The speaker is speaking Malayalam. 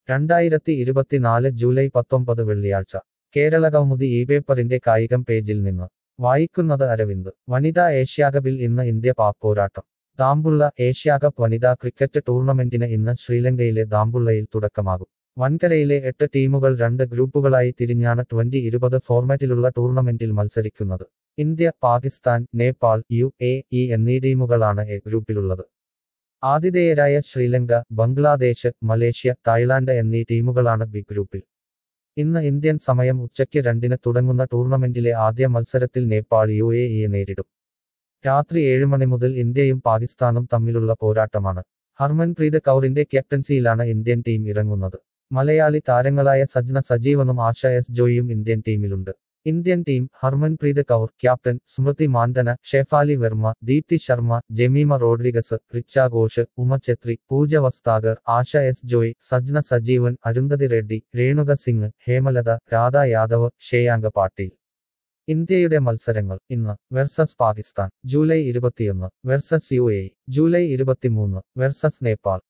രണ്ടായിരത്തി ഇരുപത്തിനാല് ജൂലൈ പത്തൊമ്പത് വെള്ളിയാഴ്ച കേരള കൗമുദി ഈ പേപ്പറിന്റെ കായികം പേജിൽ നിന്ന് വായിക്കുന്നത് അരവിന്ദ് വനിതാ ഏഷ്യാകപ്പിൽ ഇന്ന് ഇന്ത്യ പാക് പോരാട്ടം ദാമ്പുള്ള ഏഷ്യാകപ്പ് വനിതാ ക്രിക്കറ്റ് ടൂർണമെന്റിന് ഇന്ന് ശ്രീലങ്കയിലെ ദാമ്പുള്ളയിൽ തുടക്കമാകും വൻകരയിലെ എട്ട് ടീമുകൾ രണ്ട് ഗ്രൂപ്പുകളായി തിരിഞ്ഞാണ് ട്വന്റി ഇരുപത് ഫോർമാറ്റിലുള്ള ടൂർണമെന്റിൽ മത്സരിക്കുന്നത് India Pakistan Nepal U A E എന്നീ ടീമുകളാണ് എ ഗ്രൂപ്പിലുള്ളത് ആതിഥേയരായ ശ്രീലങ്ക ബംഗ്ലാദേശ് മലേഷ്യ തായ്ലാന്റ് എന്നീ ടീമുകളാണ് ബി ഗ്രൂപ്പിൽ ഇന്ന് ഇന്ത്യൻ സമയം ഉച്ചയ്ക്ക് രണ്ടിന് തുടങ്ങുന്ന ടൂർണമെന്റിലെ ആദ്യ മത്സരത്തിൽ നേപ്പാൾ യു എ ഇയെ നേരിടും രാത്രി ഏഴ് മണി മുതൽ ഇന്ത്യയും പാകിസ്ഥാനും തമ്മിലുള്ള പോരാട്ടമാണ് ഹർമൻപ്രീത് കൗറിന്റെ ക്യാപ്റ്റൻസിയിലാണ് ഇന്ത്യൻ ടീം ഇറങ്ങുന്നത് മലയാളി താരങ്ങളായ സജ്ന സജീവനും ആശ എസ് ജോയിയും ഇന്ത്യൻ ടീമിലുണ്ട് Indian team Harmanpreet Kaur captain Smriti Mandhana Shafali Verma Deepti Sharma Jemimah Rodrigues Richa Ghosh Uma Chhetri Pooja Vastrakar Asha S Joy Sajana Sajeevan Arundhati Reddy Renuka Singh Hemalatha Radha Yadav Shreyanka Patil ഇന്ത്യയുടെ മത്സരങ്ങൾ ഇന്ന് വെർസസ് പാകിസ്ഥാൻ ജൂലൈ ഇരുപത്തിയൊന്ന് വെർസസ് യു എ ജൂലൈ ഇരുപത്തിമൂന്ന് വെർസസ് നേപ്പാൾ